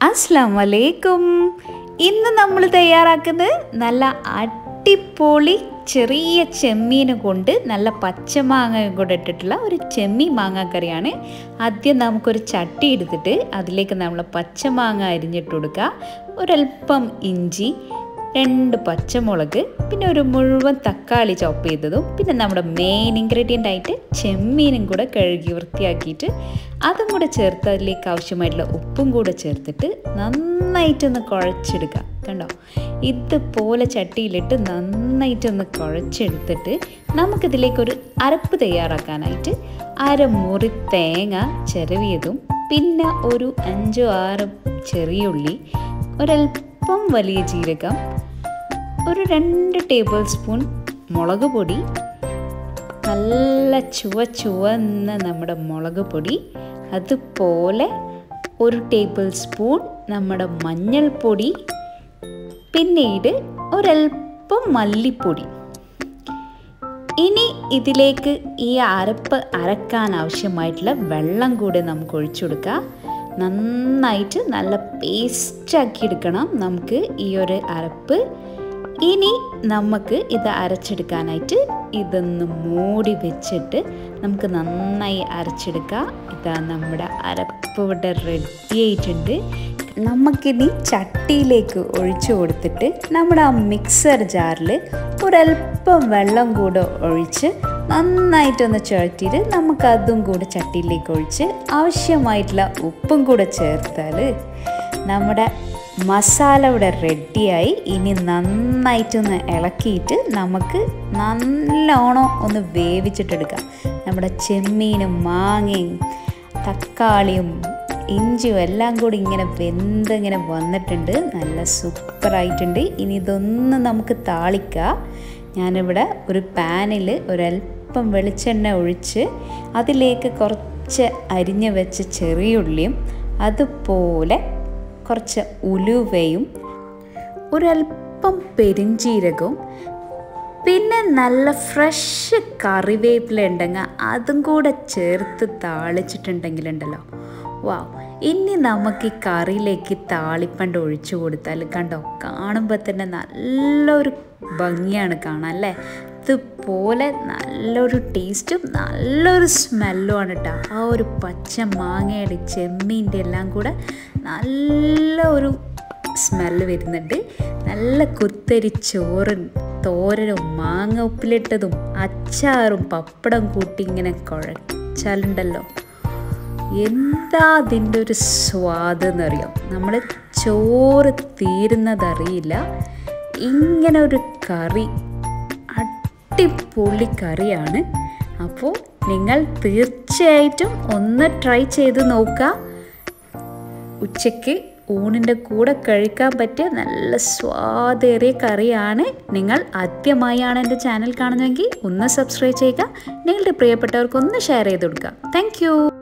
അസ്സാം വലൈക്കും ഇന്ന് നമ്മൾ തയ്യാറാക്കുന്നത് നല്ല അടിപൊളി ചെറിയ ചെമ്മീൻ കൊണ്ട് നല്ല പച്ചമാങ്ങയും കൂടെ ഇട്ടിട്ടുള്ള ഒരു ചെമ്മീൻ മാങ്ങാക്കറിയാണ് ആദ്യം നമുക്കൊരു ചട്ടി എടുത്തിട്ട് അതിലേക്ക് നമ്മൾ പച്ചമാങ്ങ അരിഞ്ഞിട്ട് കൊടുക്കുക ഒരല്പം ഇഞ്ചി രണ്ട് പച്ചമുളക് പിന്നെ ഒരു മുഴുവൻ തക്കാളി ചോപ്പ് ചെയ്തതും പിന്നെ നമ്മുടെ മെയിൻ ഇൻഗ്രീഡിയൻ്റ് ആയിട്ട് ചെമ്മീനും കൂടെ കഴുകി വൃത്തിയാക്കിയിട്ട് അതും കൂടെ ചേർത്ത് അതിലേക്ക് ആവശ്യമായിട്ടുള്ള ഉപ്പും കൂടെ ചേർത്തിട്ട് നന്നായിട്ടൊന്ന് കുഴച്ചെടുക്കുക കണ്ടോ ഇതുപോലെ ചട്ടിയിലിട്ട് നന്നായിട്ടൊന്ന് കുഴച്ചെടുത്തിട്ട് നമുക്കിതിലേക്കൊരു അരപ്പ് തയ്യാറാക്കാനായിട്ട് അരമുറി തേങ്ങ ചിരവിയതും പിന്നെ ഒരു അഞ്ചോ ആറ് ചെറിയുള്ളി ഒരൽപ്പം വലിയ ജീരകം ഒരു രണ്ട് ടേബിൾ സ്പൂൺ മുളക് പൊടി നല്ല ചുവ ചുവന്ന നമ്മുടെ മുളക് പൊടി അതുപോലെ ഒരു ടേബിൾ സ്പൂൺ നമ്മുടെ മഞ്ഞൾപ്പൊടി പിന്നീട് ഒരൽപ്പം മല്ലിപ്പൊടി ഇനി ഇതിലേക്ക് ഈ അരപ്പ് അരക്കാൻ ആവശ്യമായിട്ടുള്ള വെള്ളം കൂടെ നമുക്ക് ഒഴിച്ചു കൊടുക്കാം നന്നായിട്ട് നല്ല പേസ്റ്റാക്കി എടുക്കണം നമുക്ക് ഈ ഒരു അരപ്പ് ഇനി നമുക്ക് ഇത് അരച്ചെടുക്കാനായിട്ട് ഇതൊന്ന് മൂടി വെച്ചിട്ട് നമുക്ക് നന്നായി അരച്ചെടുക്കാം ഇതാ നമ്മുടെ അരപ്പ് ഇവിടെ റെഡി ആയിട്ടുണ്ട് നമുക്കിനി ചട്ടിയിലേക്ക് ഒഴിച്ചു കൊടുത്തിട്ട് നമ്മുടെ ആ മിക്സർ ജാറിൽ ഒരല്പം വെള്ളം കൂടെ ഒഴിച്ച് നന്നായിട്ടൊന്ന് ചുഴറ്റിയിട്ട് നമുക്കതും കൂടെ ചട്ടിയിലേക്ക് ഒഴിച്ച് ആവശ്യമായിട്ടുള്ള ഉപ്പും കൂടെ ചേർത്താൽ നമ്മുടെ മസാല ഇവിടെ റെഡിയായി ഇനി നന്നായിട്ടൊന്ന് ഇളക്കിയിട്ട് നമുക്ക് നല്ലോണം ഒന്ന് വേവിച്ചിട്ടെടുക്കാം നമ്മുടെ ചെമ്മീനും മാങ്ങയും തക്കാളിയും ഇഞ്ചിയും എല്ലാം കൂടി ഇങ്ങനെ വെന്ത് ഇങ്ങനെ വന്നിട്ടുണ്ട് നല്ല സൂപ്പറായിട്ടുണ്ട് ഇനി ഇതൊന്ന് നമുക്ക് താളിക്കാം ഞാനിവിടെ ഒരു പാനിൽ ഒരല്പം വെളിച്ചെണ്ണ ഒഴിച്ച് അതിലേക്ക് കുറച്ച് അരിഞ്ഞ് വെച്ച ചെറിയുള്ളിയും അതുപോലെ കുറച്ച് ഉലുവയും ഒരല്പം പെരിഞ്ചീരകവും പിന്നെ നല്ല ഫ്രഷ് കറിവേപ്പില ഉണ്ടെങ്കിൽ അതും കൂടെ ചേർത്ത് താളിച്ചിട്ടുണ്ടെങ്കിലുണ്ടല്ലോ വാ ഇനി നമുക്ക് ഈ കറിയിലേക്ക് താളിപ്പണ്ട് ഒഴിച്ചു കൊടുത്താൽ കണ്ടോ കാണുമ്പോൾ തന്നെ നല്ലൊരു ഭംഗിയാണ് കാണാൻ അല്ലേ ഇതുപോലെ നല്ലൊരു ടേസ്റ്റും നല്ലൊരു സ്മെല്ലുമാണ് കേട്ടോ ആ ഒരു പച്ച മാങ്ങയുടെ ചെമ്മീൻ്റെ എല്ലാം കൂടെ നല്ല ഒരു സ്മെല്ല് വരുന്നുണ്ട് നല്ല കുത്തരി ചോറും തോരനും മാങ്ങ ഉപ്പിലിട്ടതും അച്ചാറും പപ്പടം കൂട്ടി ഇങ്ങനെ കുഴച്ചാലുണ്ടല്ലോ എന്താ അതിൻ്റെ ഒരു സ്വാദ് എന്നറിയാം നമ്മൾ ചോറ് തീരുന്നതറിയില്ല ഇങ്ങനെ ഒരു കറി അടിപൊളി കറിയാണ് അപ്പോൾ നിങ്ങൾ തീർച്ചയായിട്ടും ഒന്ന് ട്രൈ ചെയ്ത് നോക്കുക ഉച്ചയ്ക്ക് ഊണിൻ്റെ കൂടെ കഴിക്കാൻ പറ്റിയ നല്ല സ്വാദേറിയ കറിയാണ് നിങ്ങൾ ആദ്യമായാണ് എൻ്റെ ചാനൽ കാണുന്നതെങ്കിൽ ഒന്ന് സബ്സ്ക്രൈബ് ചെയ്യുക നിങ്ങളുടെ പ്രിയപ്പെട്ടവർക്ക് ഒന്ന് ഷെയർ ചെയ്ത് കൊടുക്കുക താങ്ക്